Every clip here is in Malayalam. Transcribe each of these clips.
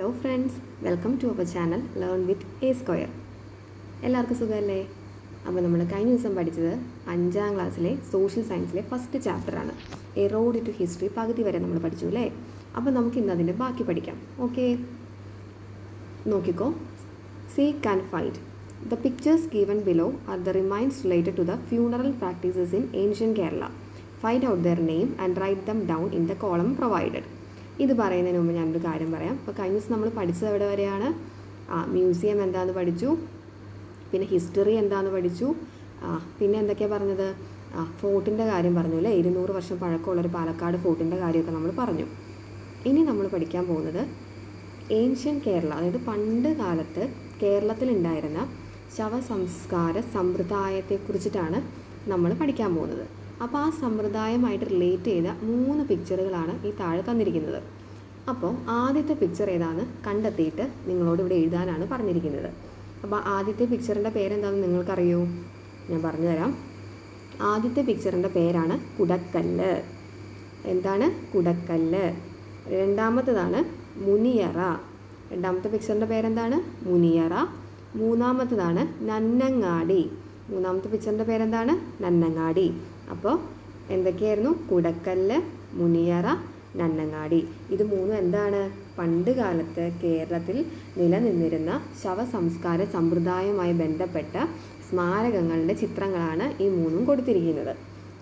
Hello friends welcome to our channel learn with A square എല്ലാവർക്കും സുഖമല്ലേ അപ്പോൾ നമ്മൾ കഴിഞ്ഞ ദിവസം പഠിച്ചത് അഞ്ചാം ക്ലാസ്സിലെ സോഷ്യൽ സയൻസിലെ ഫസ്റ്റ് ചാപ്റ്ററാണ് എ റോഡ് ടു ഹിസ്റ്ററി പകുതി വരെ നമ്മൾ പഠിച്ചു അല്ലേ അപ്പോൾ നമുക്ക് ഇന്ന് അതിൻ്റെ ബാക്കി പഠിക്കാം ഓക്കെ നോക്കിക്കോ seek and find the pictures given below are the remains related to the funeral practices in ancient Kerala find out their name and write them down in the column provided ഇത് പറയുന്നതിന് മുമ്പ് ഞാനൊരു കാര്യം പറയാം അപ്പോൾ കഴിഞ്ഞ ദിവസം നമ്മൾ പഠിച്ചത് എവിടെ വരെയാണ് ആ മ്യൂസിയം എന്താണെന്ന് പഠിച്ചു പിന്നെ ഹിസ്റ്ററി എന്താണെന്ന് പഠിച്ചു ആ പിന്നെ എന്തൊക്കെയാണ് പറഞ്ഞത് ആ ഫോർട്ടിൻ്റെ കാര്യം പറഞ്ഞു അല്ലേ ഇരുന്നൂറ് വർഷം പഴക്കമുള്ളൊരു പാലക്കാട് ഫോർട്ടിൻ്റെ കാര്യമൊക്കെ നമ്മൾ പറഞ്ഞു ഇനി നമ്മൾ പഠിക്കാൻ പോകുന്നത് ഏൻഷ്യൻ കേരള അതായത് പണ്ട് കാലത്ത് കേരളത്തിലുണ്ടായിരുന്ന ശവസംസ്കാര സമ്പ്രദായത്തെക്കുറിച്ചിട്ടാണ് നമ്മൾ പഠിക്കാൻ പോകുന്നത് അപ്പോൾ ആ സമ്പ്രദായമായിട്ട് റിലേറ്റ് ചെയ്ത മൂന്ന് പിക്ചറുകളാണ് ഈ താഴെ തന്നിരിക്കുന്നത് അപ്പോൾ ആദ്യത്തെ പിക്ചർ ഏതാണെന്ന് കണ്ടെത്തിയിട്ട് നിങ്ങളോട് ഇവിടെ എഴുതാനാണ് പറഞ്ഞിരിക്കുന്നത് അപ്പോൾ ആദ്യത്തെ പിക്ചറിൻ്റെ പേരെന്താണെന്ന് നിങ്ങൾക്കറിയോ ഞാൻ പറഞ്ഞുതരാം ആദ്യത്തെ പിക്ചറിൻ്റെ പേരാണ് കുടക്കല്ല് എന്താണ് കുടക്കല്ല് രണ്ടാമത്തതാണ് മുനിയറ രണ്ടാമത്തെ പിക്ചറിൻ്റെ പേരെന്താണ് മുനിയറ മൂന്നാമത്തതാണ് നന്നങ്ങാടി മൂന്നാമത്തെ പിക്ചറിൻ്റെ പേരെന്താണ് നന്നങ്ങാടി അപ്പോൾ എന്തൊക്കെയായിരുന്നു കുടക്കല്ല് മുനിയറ നന്നങ്ങാടി ഇത് മൂന്നും എന്താണ് പണ്ട് കാലത്ത് കേരളത്തിൽ നിലനിന്നിരുന്ന ശവസംസ്കാര സമ്പ്രദായവുമായി ബന്ധപ്പെട്ട സ്മാരകങ്ങളുടെ ചിത്രങ്ങളാണ് ഈ മൂന്നും കൊടുത്തിരിക്കുന്നത്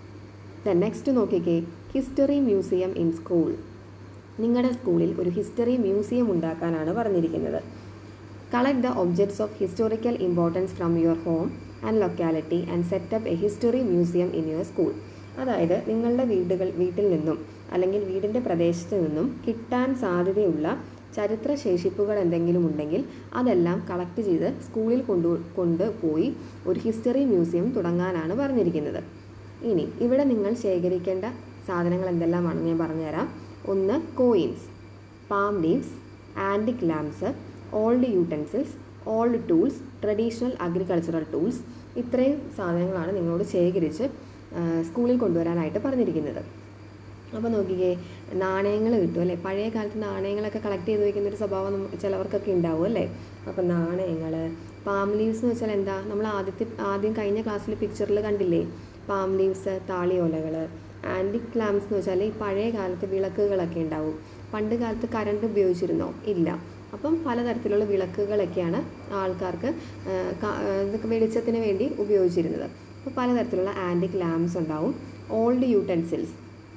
ദ നെക്സ്റ്റ് നോക്കിക്കേ ഹിസ്റ്ററി മ്യൂസിയം ഇൻ സ്കൂൾ നിങ്ങളുടെ സ്കൂളിൽ ഒരു ഹിസ്റ്ററി മ്യൂസിയം ഉണ്ടാക്കാനാണ് പറഞ്ഞിരിക്കുന്നത് collect the objects of historical importance from your home and locality and set up a history museum in your school അതായത് നിങ്ങളുടെ വീടുകൾ വീട്ടിൽ നിന്നും അല്ലെങ്കിൽ വീടിൻ്റെ പ്രദേശത്ത് നിന്നും കിട്ടാൻ സാധ്യതയുള്ള ചരിത്ര ശേഷിപ്പുകൾ എന്തെങ്കിലും ഉണ്ടെങ്കിൽ അതെല്ലാം കളക്ട് ചെയ്ത് സ്കൂളിൽ കൊണ്ടു കൊണ്ടുപോയി ഒരു ഹിസ്റ്ററി മ്യൂസിയം തുടങ്ങാനാണ് പറഞ്ഞിരിക്കുന്നത് ഇനി ഇവിടെ നിങ്ങൾ ശേഖരിക്കേണ്ട സാധനങ്ങൾ എന്തെല്ലാമാണെന്ന് ഞാൻ പറഞ്ഞുതരാം ഒന്ന് coins palm leaves antique lamps old utensils old tools traditional agricultural tools ഇത്രയും സാധനങ്ങളാണ് നിങ്ങളോട് ശേഖരിച്ച് സ്കൂളിൽ കൊണ്ടുവരാനായിട്ട് പറഞ്ഞിരിക്കുന്നത് അപ്പോൾ നോക്കിക്കേ നാണയങ്ങൾ കിട്ടും അല്ലേ പഴയ കാലത്ത് നാണയങ്ങളൊക്കെ കളക്ട് ചെയ്ത് വയ്ക്കുന്ന ഒരു സ്വഭാവം നമുക്ക് ചിലവർക്കൊക്കെ ഉണ്ടാവും അല്ലേ അപ്പോൾ നാണയങ്ങൾ പാം ലീവ്സ് എന്ന് വെച്ചാൽ എന്താ നമ്മൾ ആദ്യത്തെ ആദ്യം കഴിഞ്ഞ ക്ലാസ്സിൽ പിക്ചറിൽ കണ്ടില്ലേ പാം ലീവ്സ് താളിയോലകൾ ആൻറ്റിക് ലാംപ്സ് എന്ന് വെച്ചാൽ ഈ പഴയ കാലത്ത് വിളക്കുകളൊക്കെ ഉണ്ടാവും പണ്ട് കാലത്ത് കറണ്ട് ഉപയോഗിച്ചിരുന്നോ ഇല്ല അപ്പം പലതരത്തിലുള്ള വിളക്കുകളൊക്കെയാണ് ആൾക്കാർക്ക് ഇതൊക്കെ വെളിച്ചത്തിന് വേണ്ടി ഉപയോഗിച്ചിരുന്നത് അപ്പോൾ പലതരത്തിലുള്ള ആൻറ്റിക് ലാംപ്സ് ഉണ്ടാവും ഓൾഡ് യൂട്ടൻസിൽസ്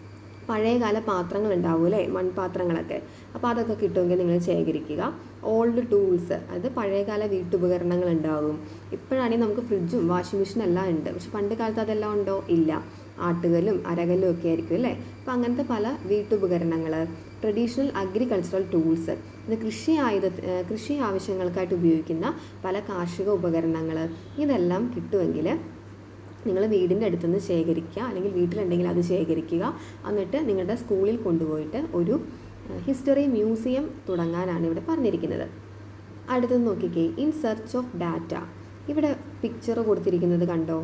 പഴയകാല പാത്രങ്ങൾ ഉണ്ടാവും അല്ലേ മൺപാത്രങ്ങളൊക്കെ അപ്പോൾ അതൊക്കെ കിട്ടുമെങ്കിൽ നിങ്ങൾ ശേഖരിക്കുക ഓൾഡ് ടൂൾസ് അത് പഴയകാല വീട്ടുപകരണങ്ങൾ ഉണ്ടാവും ഇപ്പോഴാണെങ്കിൽ നമുക്ക് ഫ്രിഡ്ജും വാഷിംഗ് മെഷീനും എല്ലാം ഉണ്ട് പക്ഷെ പണ്ട് കാലത്ത് അതെല്ലാം ഉണ്ടോ ഇല്ല ആട്ടുകല്ലും അരകല്ലും ഒക്കെ ആയിരിക്കും അല്ലേ അപ്പോൾ അങ്ങനത്തെ പല വീട്ടുപകരണങ്ങൾ ട്രഡീഷണൽ അഗ്രികൾച്ചറൽ ടൂൾസ് ഇത് കൃഷി ആയുധ കൃഷി ആവശ്യങ്ങൾക്കായിട്ട് ഉപയോഗിക്കുന്ന പല കാർഷിക ഉപകരണങ്ങൾ ഇതെല്ലാം കിട്ടുമെങ്കിൽ നിങ്ങൾ വീടിൻ്റെ അടുത്തുനിന്ന് ശേഖരിക്കുക അല്ലെങ്കിൽ വീട്ടിലുണ്ടെങ്കിൽ അത് ശേഖരിക്കുക എന്നിട്ട് നിങ്ങളുടെ സ്കൂളിൽ കൊണ്ടുപോയിട്ട് ഒരു ഹിസ്റ്ററി മ്യൂസിയം തുടങ്ങാനാണ് ഇവിടെ പറഞ്ഞിരിക്കുന്നത് അടുത്തത് നോക്കിക്കേ ഇൻ സെർച്ച് ഓഫ് ഡാറ്റ ഇവിടെ പിക്ചർ കൊടുത്തിരിക്കുന്നത് കണ്ടോ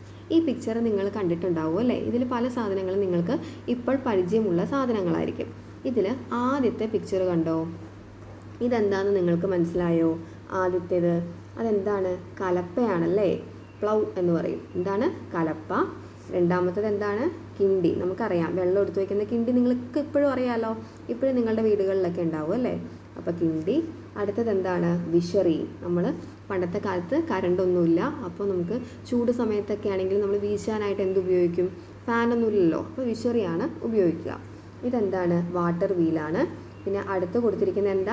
ഈ പിക്ചർ നിങ്ങൾ കണ്ടിട്ടുണ്ടാവും അല്ലേ ഇതിൽ പല സാധനങ്ങളും നിങ്ങൾക്ക് ഇപ്പോൾ പരിചയമുള്ള സാധനങ്ങളായിരിക്കും ഇതിൽ ആദ്യത്തെ പിക്ചർ കണ്ടോ ഇതെന്താണെന്ന് നിങ്ങൾക്ക് മനസ്സിലായോ ആദ്യത്തേത് അതെന്താണ് കലപ്പയാണല്ലേ പ്ലൗ എന്ന് പറയും എന്താണ് കലപ്പ രണ്ടാമത്തത് എന്താണ് കിണ്ടി നമുക്കറിയാം വെള്ളം എടുത്തു വയ്ക്കുന്ന കിണ്ടി നിങ്ങൾക്ക് ഇപ്പോഴും അറിയാമല്ലോ ഇപ്പോഴും നിങ്ങളുടെ വീടുകളിലൊക്കെ ഉണ്ടാവും അല്ലേ അപ്പോൾ കിണ്ടി അടുത്തത് എന്താണ് വിഷറി നമ്മൾ പണ്ടത്തെ കാലത്ത് കറണ്ടൊന്നുമില്ല അപ്പോൾ നമുക്ക് ചൂട് സമയത്തൊക്കെ ആണെങ്കിൽ നമ്മൾ വീശാനായിട്ട് എന്ത് ഉപയോഗിക്കും ഫാനൊന്നുമില്ലല്ലോ അപ്പോൾ വിഷറിയാണ് ഉപയോഗിക്കുക ഇതെന്താണ് വാട്ടർ വീലാണ് പിന്നെ അടുത്ത് കൊടുത്തിരിക്കുന്ന എന്താ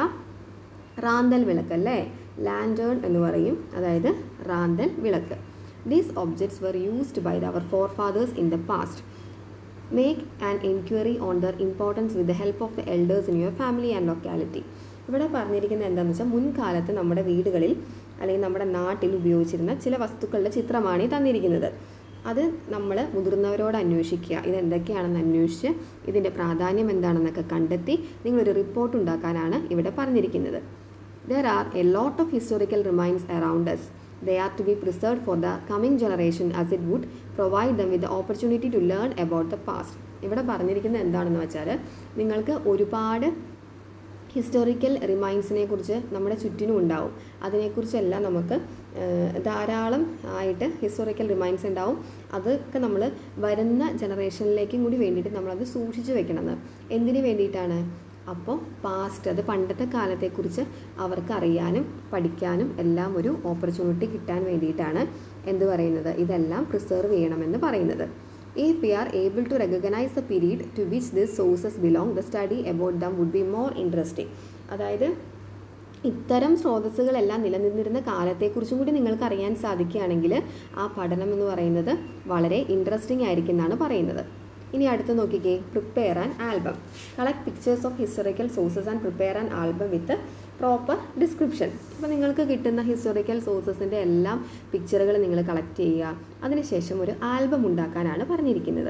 റാന്തൽ വിളക്ക് അല്ലേ ലാൻഡേൺ എന്ന് പറയും അതായത് റാന്തൽ വിളക്ക് these objects were used by our forefathers in the past make an enquiry on their importance with the help of the elders in your family and locality ഇവിടെ പറഞ്ഞിരിക്കുന്നത് എന്താണെന്ന് വെച്ചാൽ മുൻകാലത്ത് നമ്മുടെ വീടുകളിൽ അല്ലെങ്കിൽ നമ്മുടെ നാട്ടിൽ ഉപയോഗിച്ചിരുന്ന ചില വസ്തുക്കളുടെ ചിത്രമാണ് ഈ തന്നിരിക്കുന്നത് അത് നമ്മൾ മുതിർന്നവരോട് അന്വേഷിക്കുക ഇതെന്തൊക്കെയാണെന്ന് അന്വേഷിച്ച് ഇതിൻ്റെ പ്രാധാന്യം എന്താണെന്നൊക്കെ കണ്ടെത്തി നിങ്ങളൊരു റിപ്പോർട്ട് ഉണ്ടാക്കാനാണ് ഇവിടെ പറഞ്ഞിരിക്കുന്നത് there are a lot of historical remains around us they are to be preserve for the coming generation as it would provide them with the opportunity to learn about the past ഇവിടെ പറഞ്ഞിരിക്കുന്നത് എന്താണെന്ന് വെച്ചാൽ നിങ്ങൾക്ക് ഒരുപാട് ഹിസ്റ്റോറിക്കൽ റിമൈൻസിനെ കുറിച്ച് നമ്മുടെ ചുറ്റിനും ഉണ്ടാവും അതിനെക്കുറിച്ചെല്ലാം നമുക്ക് ഏഹ്, ധാരാളം ആയിട്ട് ഹിസ്റ്റോറിക്കൽ റിമൈൻസ് ഉണ്ടാവും അതൊക്കെ നമ്മൾ വരുന്ന ജനറേഷനിലേക്കും കൂടി വേണ്ടിയിട്ട് നമ്മളത് സൂക്ഷിച്ചു വെക്കണമെന്ന് എന്തിനു വേണ്ടിയിട്ടാണ് അപ്പോൾ പാസ്റ്റ് അത് പണ്ടത്തെ കാലത്തെക്കുറിച്ച് അവർക്ക് അറിയാനും പഠിക്കാനും എല്ലാം ഒരു ഓപ്പർച്യൂണിറ്റി കിട്ടാൻ വേണ്ടിയിട്ടാണ് എന്ത് പറയുന്നത് ഇതെല്ലാം പ്രിസർവ് ചെയ്യണമെന്ന് പറയുന്നത് If we are able to recognize the period to which these sources belong, the study about them would be more interesting. അതായത് ഇത്തരം സ്രോതസ്സുകളെല്ലാം നിലനിന്നിരുന്ന കാലത്തെക്കുറിച്ചും കൂടി നിങ്ങൾക്ക് അറിയാൻ സാധിക്കുകയാണെങ്കിൽ ആ പഠനം എന്ന് പറയുന്നത് വളരെ ഇൻട്രസ്റ്റിംഗ് ആയിരിക്കും എന്നാണ് പറയുന്നത് ഇനി അടുത്ത് നോക്കിക്കേ prepare an album collect pictures of historical sources and prepare an album with proper description അപ്പോൾ നിങ്ങൾക്ക് കിട്ടുന്ന ഹിസ്റ്റോറിക്കൽ സോഴ്സസിൻ്റെ എല്ലാം പിക്ചറുകൾ നിങ്ങൾ കളക്ട് ചെയ്യുക അതിനുശേഷം ഒരു ആൽബം ഉണ്ടാക്കാനാണ് പറഞ്ഞിരിക്കുന്നത്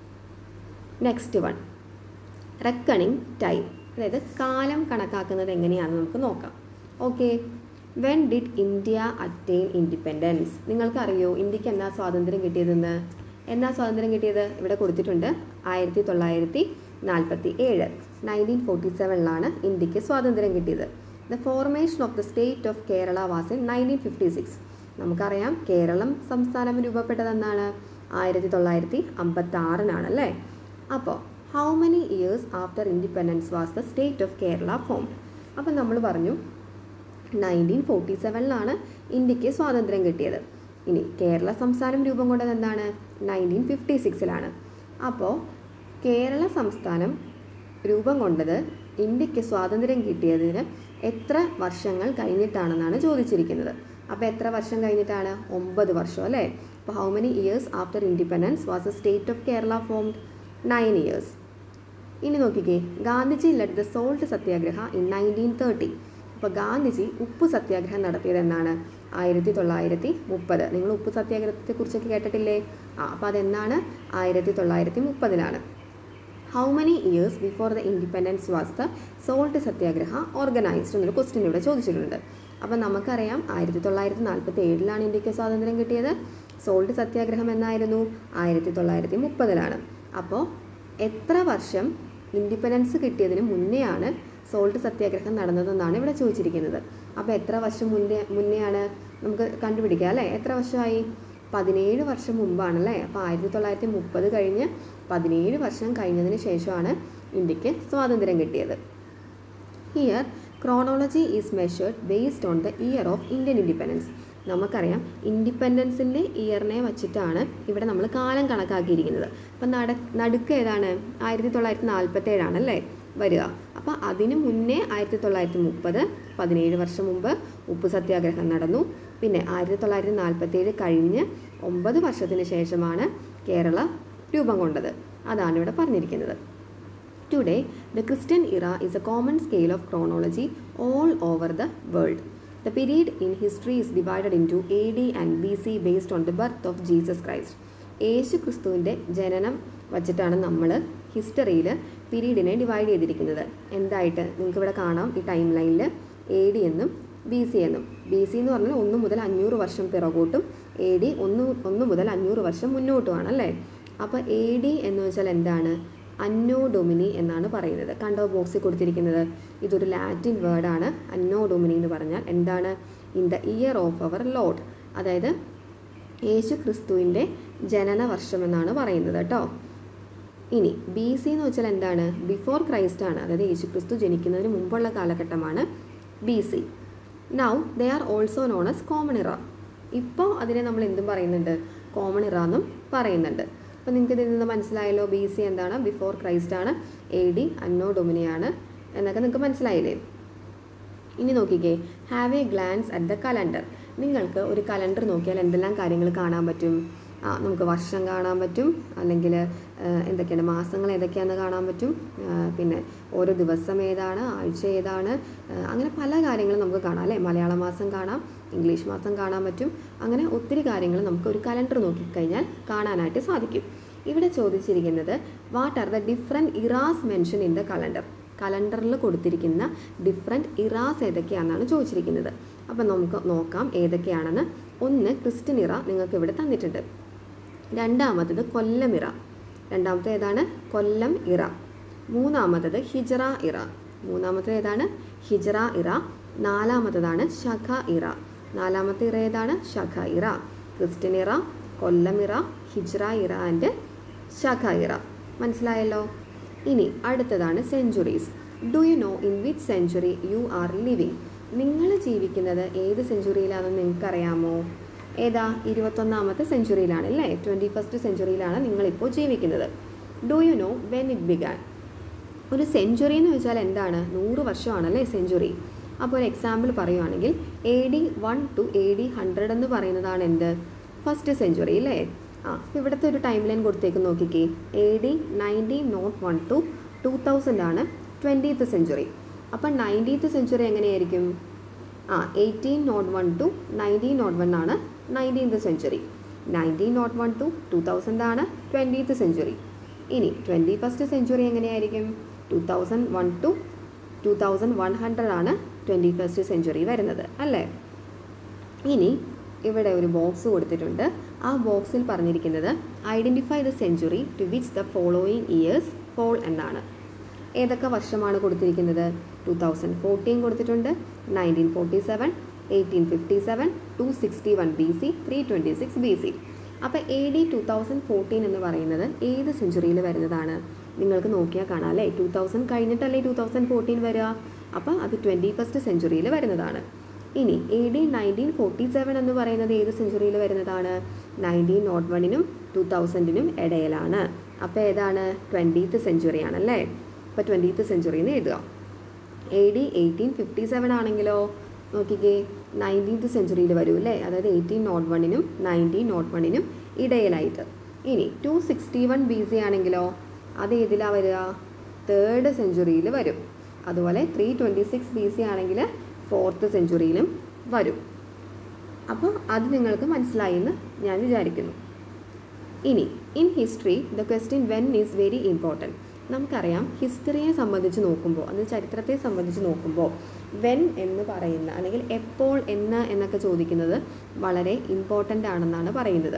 നെക്സ്റ്റ് വൺ റെക്കണിങ് ടൈം അതായത് കാലം കണക്കാക്കുന്നത് എങ്ങനെയാണെന്ന് നമുക്ക് നോക്കാം okay when did India attain independence നിങ്ങൾക്കറിയോ ഇന്ത്യക്ക് എന്നാ സ്വാതന്ത്ര്യം കിട്ടിയതെന്ന് എന്നാ സ്വാതന്ത്ര്യം കിട്ടിയത് ഇവിടെ കൊടുത്തിട്ടുണ്ട് ആയിരത്തി തൊള്ളായിരത്തി നാൽപ്പത്തി ഏഴ് നയൻറ്റീൻ ഫോർട്ടി സെവനിലാണ് ഇന്ത്യക്ക് സ്വാതന്ത്ര്യം കിട്ടിയത് the formation of the state of Kerala was in nineteen fifty six നമുക്കറിയാം കേരളം സംസ്ഥാനം രൂപപ്പെട്ടതെന്നാണ് ആയിരത്തി തൊള്ളായിരത്തി അമ്പത്തി ആറിനാണ് അല്ലേ അപ്പോൾ how many years after independence was the state of Kerala form അപ്പം നമ്മൾ പറഞ്ഞു നയൻറ്റീൻ ഫോർട്ടി സെവനിലാണ് ഇന്ത്യക്ക് സ്വാതന്ത്ര്യം കിട്ടിയത് ഇനി കേരള സംസ്ഥാനം രൂപം കൊണ്ടത് എന്താണ് നയൻറ്റീൻ ഫിഫ്റ്റി സിക്സിലാണ് അപ്പോൾ കേരള സംസ്ഥാനം രൂപം കൊണ്ടത് ഇന്ത്യക്ക് സ്വാതന്ത്ര്യം കിട്ടിയതിന് എത്ര വർഷങ്ങൾ കഴിഞ്ഞിട്ടാണെന്നാണ് ചോദിച്ചിരിക്കുന്നത് അപ്പോൾ എത്ര വർഷം കഴിഞ്ഞിട്ടാണ് ഒമ്പത് വർഷം അല്ലേ അപ്പോൾ how many years after independence was a state of Kerala formed nine years ഇനി നോക്കിക്കേ Gandhiji led the salt satyagraha in nineteen thirty അപ്പോൾ ഗാന്ധിജി ഉപ്പ് സത്യാഗ്രഹം നടത്തിയത് എന്നാണ് ആയിരത്തി തൊള്ളായിരത്തി മുപ്പത് നിങ്ങൾ ഉപ്പ് സത്യാഗ്രഹത്തെക്കുറിച്ചൊക്കെ കേട്ടിട്ടില്ലേ ആ അപ്പോൾ അതെന്നാണ് ആയിരത്തി തൊള്ളായിരത്തി മുപ്പതിലാണ് how many years before the independence was the salt Satyagraha organised എന്നൊരു ക്വസ്റ്റ്യൻ ഇവിടെ ചോദിച്ചിട്ടുണ്ട് അപ്പം നമുക്കറിയാം ആയിരത്തി തൊള്ളായിരത്തി നാൽപ്പത്തി ഏഴിലാണ് ഇന്ത്യക്ക് സ്വാതന്ത്ര്യം കിട്ടിയത് സോൾട്ട് സത്യാഗ്രഹം എന്നായിരുന്നു ആയിരത്തി തൊള്ളായിരത്തി മുപ്പതിലാണ് അപ്പോൾ എത്ര വർഷം ഇൻഡിപെൻഡൻസ് കിട്ടിയതിന് മുന്നെയാണ് സോൾട്ട് സത്യാഗ്രഹം നടന്നതെന്നാണ് ഇവിടെ ചോദിച്ചിരിക്കുന്നത് അപ്പോൾ എത്ര വർഷം മുന്നേ മുന്നെയാണ് നമുക്ക് കണ്ടുപിടിക്കാം അല്ലേ എത്ര വർഷമായി പതിനേഴ് വർഷം മുമ്പാണല്ലേ അപ്പോൾ ആയിരത്തി തൊള്ളായിരത്തി മുപ്പത് കഴിഞ്ഞ് പതിനേഴ് വർഷം കഴിഞ്ഞതിന് ശേഷമാണ് ഇന്ത്യക്ക് സ്വാതന്ത്ര്യം കിട്ടിയത് here chronology is measured based on the year of Indian independence നമുക്കറിയാം ഇൻഡിപെൻഡൻസിൻ്റെ ഇയറിനെ വച്ചിട്ടാണ് ഇവിടെ നമ്മൾ കാലം കണക്കാക്കിയിരിക്കുന്നത് അപ്പം നട നടുക്ക് ഏതാണ് ആയിരത്തി തൊള്ളായിരത്തി നാൽപ്പത്തേഴാണ് അല്ലേ വരിക അപ്പോൾ അതിന് മുന്നേ ആയിരത്തി തൊള്ളായിരത്തി മുപ്പത് പതിനേഴ് വർഷം മുമ്പ് ഉപ്പ് സത്യാഗ്രഹം നടന്നു പിന്നെ ആയിരത്തി തൊള്ളായിരത്തി നാൽപ്പത്തേഴ് കഴിഞ്ഞ് ഒമ്പത് വർഷത്തിന് ശേഷമാണ് കേരള രൂപം കൊണ്ടത് അതാണ് ഇവിടെ പറഞ്ഞിരിക്കുന്നത് today the Christian era is a common scale of chronology all over the world. The period in history is divided into AD and BC based on the birth of Jesus Christ. Yeshu ക്രിസ്തുവിൻ്റെ ജനനം വച്ചിട്ടാണ് നമ്മൾ ഹിസ്റ്ററിയിൽ പീരീഡിനെ ഡിവൈഡ് ചെയ്തിരിക്കുന്നത് എന്തായിട്ട് നിങ്ങൾക്ക് ഇവിടെ കാണാം ഈ ടൈം ലൈനിൽ എ ഡി എന്നും ബി സി എന്നും ബി സി എന്ന് പറഞ്ഞാൽ ഒന്ന് മുതൽ അഞ്ഞൂറ് വർഷം പിറകോട്ടും എ ഡി ഒന്ന് ഒന്ന് മുതൽ അഞ്ഞൂറ് വർഷം മുന്നോട്ടുമാണ് അല്ലേ അപ്പോൾ എ ഡി എന്ന് വെച്ചാൽ എന്താണ് അന്നോ ഡൊമിനി എന്നാണ് പറയുന്നത് കണ്ടോ ബോക്സിൽ കൊടുത്തിരിക്കുന്നത് ഇതൊരു ലാറ്റിൻ വേർഡാണ് അന്നോ ഡൊമിനി എന്ന് പറഞ്ഞാൽ എന്താണ് in the year of our lord അതായത് യേശു ക്രിസ്തുവിൻ്റെ ജനന വർഷം എന്നാണ് പറയുന്നത് കേട്ടോ ഇനി ബി സി എന്ന് വെച്ചാൽ എന്താണ് ബിഫോർ ക്രൈസ്റ്റ് ആണ് അതായത് യേശു ക്രിസ്തു ജനിക്കുന്നതിന് മുമ്പുള്ള കാലഘട്ടമാണ് B C now they are also known as common era ഇപ്പോൾ അതിനെ നമ്മൾ എന്തും പറയുന്നുണ്ട് കോമൺ ഇറ എന്നും പറയുന്നുണ്ട് അപ്പോൾ നിങ്ങൾക്ക് ഇതിൽ നിന്ന് മനസ്സിലായല്ലോ ബി സി എന്താണ് ബിഫോർ ക്രൈസ്റ്റ് ആണ് എ ഡി അന്നോ ഡൊമിനിയാണ് എന്നൊക്കെ നിങ്ങൾക്ക് മനസ്സിലായില്ലേ ഇനി നോക്കിക്കേ have a glance at the calendar നിങ്ങൾക്ക് ഒരു കലണ്ടർ നോക്കിയാൽ എന്തെല്ലാം കാര്യങ്ങൾ കാണാൻ പറ്റും ആ നമുക്ക് വർഷം കാണാൻ പറ്റും അല്ലെങ്കിൽ എന്തൊക്കെയാണ് മാസങ്ങൾ ഏതൊക്കെയാണെന്ന് കാണാൻ പറ്റും ആ, പിന്നെ ഓരോ ദിവസം ഏതാണ് ആഴ്ച ഏതാണ് ആ, അങ്ങനെ പല കാര്യങ്ങളും നമുക്ക് കാണാം അല്ലേ മലയാള മാസം കാണാം ഇംഗ്ലീഷ് മാസം കാണാൻ പറ്റും അങ്ങനെ ഒത്തിരി കാര്യങ്ങൾ നമുക്ക് ഒരു കലണ്ടർ നോക്കിക്കഴിഞ്ഞാൽ കാണാനായിട്ട് സാധിക്കും ഇവിടെ ചോദിച്ചിരിക്കുന്നത് what are the different eras mention in the calendar കലണ്ടറിൽ കൊടുത്തിരിക്കുന്ന ഡിഫറെൻറ്റ് ഇറാസ് ഏതൊക്കെയാണെന്നാണ് ചോദിച്ചിരിക്കുന്നത് അപ്പം നമുക്ക് നോക്കാം ഏതൊക്കെയാണെന്ന് ഒന്ന് ക്രിസ്ത്യൻ ഇറ നിങ്ങൾക്ക് ഇവിടെ തന്നിട്ടുണ്ട് രണ്ടാമത്തത് കൊല്ലം ഇറ രണ്ടാമത്തെ ഏതാണ് കൊല്ലം ഇറ മൂന്നാമത്തത് ഹിജറ ഇറ മൂന്നാമത്തെ ഏതാണ് ഹിജറ ഇറ നാലാമത്തതാണ് ശഖ ഇറ നാലാമത്തെ ഇറ ഏതാണ് ശഖ ഇറ ക്രിസ്ത്യൻ ഇറ കൊല്ലം ഇറ ഹിജ്റ ഇറ ആൻഡ് ശഖ ഇറ മനസ്സിലായല്ലോ ഇനി അടുത്തതാണ് centuries do you know in which century you are living നിങ്ങൾ ജീവിക്കുന്നത് ഏത് സെഞ്ചുറിയിലാണെന്ന് നിങ്ങൾക്കറിയാമോ ഏതാ ഇരുപത്തൊന്നാമത്തെ സെഞ്ചുറിയിലാണ് അല്ലേ ട്വൻറ്റി ഫസ്റ്റ് സെഞ്ചുറിയിലാണ് നിങ്ങളിപ്പോൾ ജീവിക്കുന്നത് do you know when it began ഒരു സെഞ്ചുറി എന്ന് വെച്ചാൽ എന്താണ് നൂറ് വർഷമാണല്ലേ സെഞ്ചുറി അപ്പോൾ ഒരു എക്സാമ്പിൾ പറയുവാണെങ്കിൽ A D one two A D hundred എന്ന് പറയുന്നതാണ് എന്ത് ഫസ്റ്റ് സെഞ്ചുറി അല്ലേ ആ അപ്പോൾ ഇവിടുത്തെ ഒരു ടൈം ലൈൻ കൊടുത്തേക്ക് നോക്കിക്കേ A D nineteen nought one two two thousand ആണ് ട്വൻറ്റീത്ത് സെഞ്ചുറി അപ്പം നയൻറ്റീത്ത് സെഞ്ചുറി എങ്ങനെയായിരിക്കും ആ eighteen nought one two nineteen nought one ആണ് nineteenth century nineteen nought one two two thousand ആണ് ട്വൻറ്റീത്ത് സെഞ്ചുറി ഇനി ട്വൻറ്റി ഫസ്റ്റ് സെഞ്ചുറി എങ്ങനെയായിരിക്കും two thousand one two two thousand one hundred ആണ് ട്വൻറ്റി ഫസ്റ്റ് സെഞ്ചുറി വരുന്നത് അല്ലേ ഇനി ഇവിടെ ഒരു ബോക്സ് കൊടുത്തിട്ടുണ്ട് ആ ബോക്സിൽ പറഞ്ഞിരിക്കുന്നത് identify the century to which the following years fall എന്നാണ് ഏതൊക്കെ വർഷമാണ് കൊടുത്തിരിക്കുന്നത് ടു തൗസൻഡ് ഫോർട്ടീൻ കൊടുത്തിട്ടുണ്ട് nineteen forty seven eighteen fifty seven two sixty one B C three twenty six B C അപ്പോൾ A D two thousand fourteen എന്ന് പറയുന്നത് ഏത് സെഞ്ചുറിയിൽ വരുന്നതാണ് നിങ്ങൾക്ക് നോക്കിയാൽ കാണാം അല്ലേ ടു തൗസൻഡ് കഴിഞ്ഞിട്ടല്ലേ ടു തൗസൻഡ് ഫോർട്ടീൻ വരിക അപ്പോൾ അത് ട്വൻറ്റി ഫസ്റ്റ് സെഞ്ചുറിയിൽ വരുന്നതാണ് ഇനി A D nineteen forty seven എന്ന് പറയുന്നത് ഏത് സെഞ്ചുറിയിൽ വരുന്നതാണ് നയൻറ്റീൻ നോട്ട് വണ്ണിനും ടു തൗസൻഡിനും ഇടയിലാണ് അപ്പോൾ ഏതാണ് ട്വൻറ്റീത്ത് സെഞ്ചുറി ആണല്ലേ അപ്പോൾ ട്വൻറ്റീത്ത് സെഞ്ചുറിയിൽ നിന്ന് എഴുതുക A D eighteen fifty seven ആണെങ്കിലോ നോക്കിക്കേ നയൻറ്റീൻത്ത് സെഞ്ചുറിയിൽ വരും അല്ലേ അതായത് എയ്റ്റീൻ നോട്ട് വണ്ണിനും നയൻറ്റീൻ നോട്ട് വണ്ണിനും ഇടയിലായിട്ട് ഇനി two sixty one B C ആണെങ്കിലോ അത് ഏതിലാണ് വരിക തേർഡ് സെഞ്ചുറിയിൽ വരും അതുപോലെ three twenty six B C ആണെങ്കിൽ ഫോർത്ത് സെഞ്ചുറിയിലും വരും അപ്പോൾ അത് നിങ്ങൾക്ക് മനസ്സിലായി എന്ന് ഞാൻ വിചാരിക്കുന്നു ഇനി in history the question when is very important നമുക്കറിയാം ഹിസ്റ്ററിയെ സംബന്ധിച്ച് നോക്കുമ്പോൾ അത് ചരിത്രത്തെ സംബന്ധിച്ച് നോക്കുമ്പോൾ വെൻ എന്ന് പറയുന്ന അല്ലെങ്കിൽ എപ്പോൾ എന്ന് എന്നൊക്കെ ചോദിക്കുന്നത് വളരെ ഇമ്പോർട്ടൻ്റ് ആണെന്നാണ് പറയുന്നത്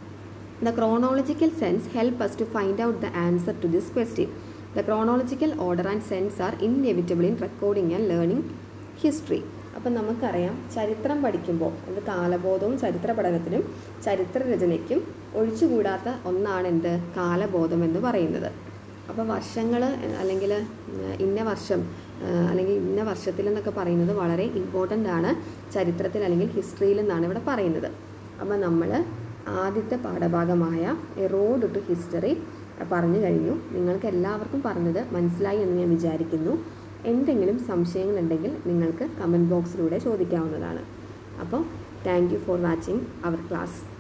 the chronological sense help us to find out the answer to this question the chronological order and sense are inevitable in recording and learning history അപ്പം നമുക്കറിയാം ചരിത്രം പഠിക്കുമ്പോൾ അത് കാലബോധവും ചരിത്ര പഠനത്തിനും ചരിത്ര രചനയ്ക്കും ഒഴിച്ചുകൂടാത്ത ഒന്നാണ് എന്ത് കാലബോധം എന്ന് പറയുന്നത് അപ്പോൾ വർഷങ്ങൾ അല്ലെങ്കിൽ ഇന്ന വർഷം അല്ലെങ്കിൽ ഇന്ന വർഷത്തിൽ എന്നൊക്കെ പറയുന്നത് വളരെ ഇമ്പോർട്ടൻ്റ് ആണ് ചരിത്രത്തിൽ അല്ലെങ്കിൽ ഹിസ്റ്ററിയിൽ എന്നാണ് ഇവിടെ പറയുന്നത് അപ്പോൾ നമ്മൾ ആദ്യത്തെ പാഠഭാഗമായ എ റോഡ് ടു ഹിസ്റ്ററി പറഞ്ഞു കഴിഞ്ഞു നിങ്ങൾക്ക് എല്ലാവർക്കും പറഞ്ഞത് മനസ്സിലായി എന്ന് ഞാൻ വിചാരിക്കുന്നു എന്തെങ്കിലും സംശയങ്ങളുണ്ടെങ്കിൽ നിങ്ങൾക്ക് കമൻറ്റ് ബോക്സിലൂടെ ചോദിക്കാവുന്നതാണ് അപ്പോൾ thank you for watching our class